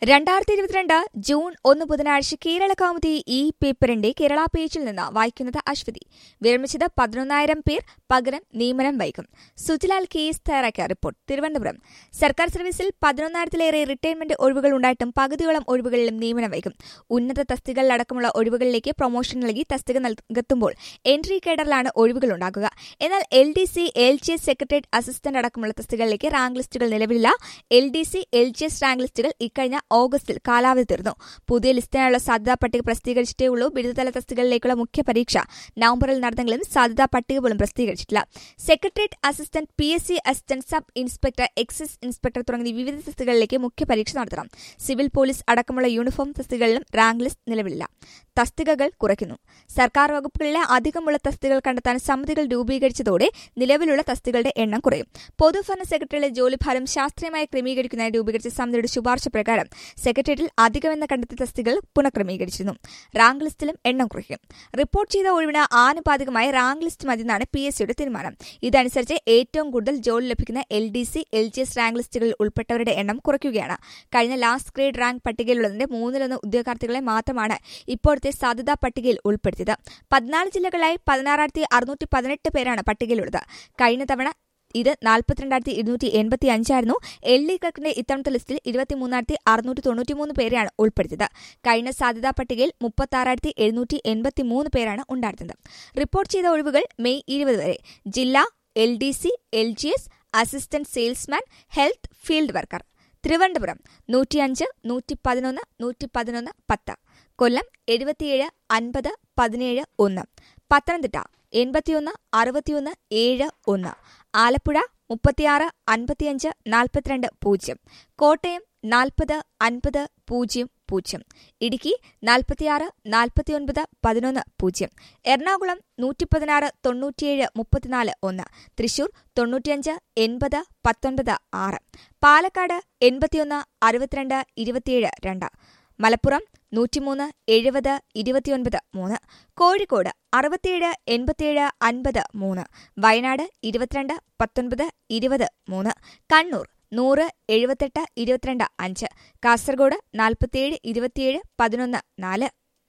രണ്ടായിരത്തി ഇരുപത്തിരണ്ട് ജൂൺ ഒന്ന് ബുധനാഴ്ച കേരള കൗമുദി ഈ പേപ്പറിന്റെ കേരള പേജിൽ നിന്ന് വായിക്കുന്നത് അശ്വതി വിരമിച്ചത് പതിനൊന്നായിരം പേർ പകരം നിയമനം വൈകും സുജിലാൽ കേസ് തയ്യാറാക്കിയ റിപ്പോർട്ട് തിരുവനന്തപുരം സർക്കാർ സർവീസിൽ പതിനൊന്നായിരത്തിലേറെ റിട്ടയർമെന്റ് ഒഴിവുകൾ ഉണ്ടായിട്ടും പകുതിയോളം ഒഴിവുകളിലും നിയമനം വൈകും ഉന്നത തസ്തികകളിലടക്കമുള്ള ഒഴിവുകളിലേക്ക് പ്രൊമോഷൻ നൽകി തസ്തിക നൽകെത്തുമ്പോൾ എൻട്രി കേഡറിലാണ് ഒഴിവുകൾ ഉണ്ടാകുക എന്നാൽ L D C L G S secretariat assistant അടക്കമുള്ള തസ്തികകളിലേക്ക് റാങ്ക് ലിസ്റ്റുകൾ നിലവിലില്ല L D C L G S rank ലിസ്റ്റുകൾ ഇക്കഴിഞ്ഞ ഓഗസ്റ്റിൽ കാലാവധി തീർന്നു പുതിയ ലിസ്റ്റിനായുള്ള സാധ്യതാ പട്ടിക പ്രസിദ്ധീകരിച്ചിട്ടേ ഉള്ളൂ ബിരുദതല തസ്തികകളിലേക്കുള്ള മുഖ്യ പരീക്ഷ നവംബറിൽ നടന്നെങ്കിലും സാധ്യതാ പട്ടിക പോലും പ്രസിദ്ധീകരിച്ചിട്ടില്ല secretariat assistant P S C assistant sub inspector excise inspector തുടങ്ങിയ വിവിധ തസ്തികകളിലേക്ക് മുഖ്യ പരീക്ഷ നടത്തണം സിവിൽ പോലീസ് അടക്കമുള്ള യൂണിഫോം തസ്തികകളിലും റാങ്ക് ലിസ്റ്റ് നിലവിലില്ല തസ്തികകൾ കുറയ്ക്കുന്നു സർക്കാർ വകുപ്പുകളിലെ അധികമുള്ള തസ്തികകൾ കണ്ടെത്താൻ സമിതികൾ രൂപീകരിച്ചതോടെ നിലവിലുള്ള തസ്തികളുടെ എണ്ണം കുറയും പൊതുഭരണ സെക്രട്ടറിയുടെ ജോലിഭാരം ശാസ്ത്രീയമായി ക്രമീകരിക്കുന്നതിന് രൂപീകരിച്ച സമിതിയുടെ ശുപാർശ പ്രകാരം സെക്രട്ടേറിയറ്റിൽ അധികമെന്ന് കണ്ടെത്തിയ തസ്തികകൾ പുനഃക്രമീകരിച്ചിരുന്നു റാങ്ക് ലിസ്റ്റിലും എണ്ണം കുറയ്ക്കും റിപ്പോർട്ട് ചെയ്ത ഒഴിവിന് ആനുപാതികമായി റാങ്ക് ലിസ്റ്റ് മതിയെന്നാണ് പി എസ് സിയുടെ തീരുമാനം ഇതനുസരിച്ച് ഏറ്റവും കൂടുതൽ ജോലി ലഭിക്കുന്ന L D C L G S rank ലിസ്റ്റുകളിൽ ഉൾപ്പെട്ടവരുടെ എണ്ണം കുറയ്ക്കുകയാണ് കഴിഞ്ഞ ലാസ്റ്റ് ഗ്രേഡ് റാങ്ക് പട്ടികയിലുള്ളതിന്റെ മൂന്നിലൊന്ന് ഉദ്യോഗാർത്ഥികളെ മാത്രമാണ് ഇപ്പോഴത്തെ സാധ്യതാ പട്ടികയിൽ ഉൾപ്പെടുത്തിയത് പതിനാല് ജില്ലകളായി പതിനാറായിരത്തി അറുന്നൂറ്റി പതിനെട്ട് പേരാണ് പട്ടികയിലുള്ളത് കഴിഞ്ഞ തവണ ഇത് നാൽപ്പത്തിരണ്ടായിരത്തി ഇരുന്നൂറ്റി എൺപത്തി അഞ്ചായിരുന്നു എൽ ഡി ക്ലർക്കിന്റെ ഇത്തവണത്തെ ലിസ്റ്റിൽ ഇരുപത്തിമൂന്നായിരത്തി അറുന്നൂറ്റി തൊണ്ണൂറ്റിമൂന്ന് പേരെയാണ് ഉൾപ്പെടുത്തിയത് കഴിഞ്ഞ സാധ്യതാ പട്ടികയിൽ മുപ്പത്തി എഴുന്നൂറ്റി എൺപത്തി മൂന്ന് പേരാണ് ഉണ്ടായിരുന്നത് റിപ്പോർട്ട് ചെയ്ത ഒഴിവുകൾ മെയ് ഇരുപത് വരെ ജില്ല L D C L G S assistant salesman health field worker Thiruvananthapuram നൂറ്റിയഞ്ച് നൂറ്റി പതിനൊന്ന് നൂറ്റി പതിനൊന്ന് പത്ത് കൊല്ലം എഴുപത്തിയേഴ് അൻപത് പതിനേഴ് ഒന്ന് പത്തനംതിട്ട എൺപത്തിയൊന്ന് അറുപത്തിയൊന്ന് ഏഴ് ഒന്ന് ആലപ്പുഴ മുപ്പത്തിയാറ് അൻപത്തിയഞ്ച് നാൽപ്പത്തിരണ്ട് പൂജ്യം കോട്ടയം നാൽപ്പത് അൻപത് പൂജ്യം പൂജ്യം ഇടുക്കി നാൽപ്പത്തിയാറ് നാൽപ്പത്തിയൊൻപത് പതിനൊന്ന് പൂജ്യം എറണാകുളം നൂറ്റി പതിനാറ് തൊണ്ണൂറ്റിയേഴ് മുപ്പത്തിനാല് ഒന്ന് തൃശൂർ തൊണ്ണൂറ്റിയഞ്ച് എൺപത് പത്തൊൻപത് ആറ് പാലക്കാട് എൺപത്തിയൊന്ന് അറുപത്തിരണ്ട് ഇരുപത്തിയേഴ് രണ്ട് മലപ്പുറം നൂറ്റിമൂന്ന് എഴുപത് ഇരുപത്തിയൊൻപത് മൂന്ന് കോഴിക്കോട് അറുപത്തിയേഴ് എൺപത്തിയേഴ് അൻപത് മൂന്ന് വയനാട് ഇരുപത്തിരണ്ട് പത്തൊൻപത് ഇരുപത് മൂന്ന് കണ്ണൂർ നൂറ് എഴുപത്തെട്ട് ഇരുപത്തിരണ്ട് അഞ്ച് കാസർഗോഡ് നാൽപ്പത്തിയേഴ് ഇരുപത്തിയേഴ് പതിനൊന്ന് നാല്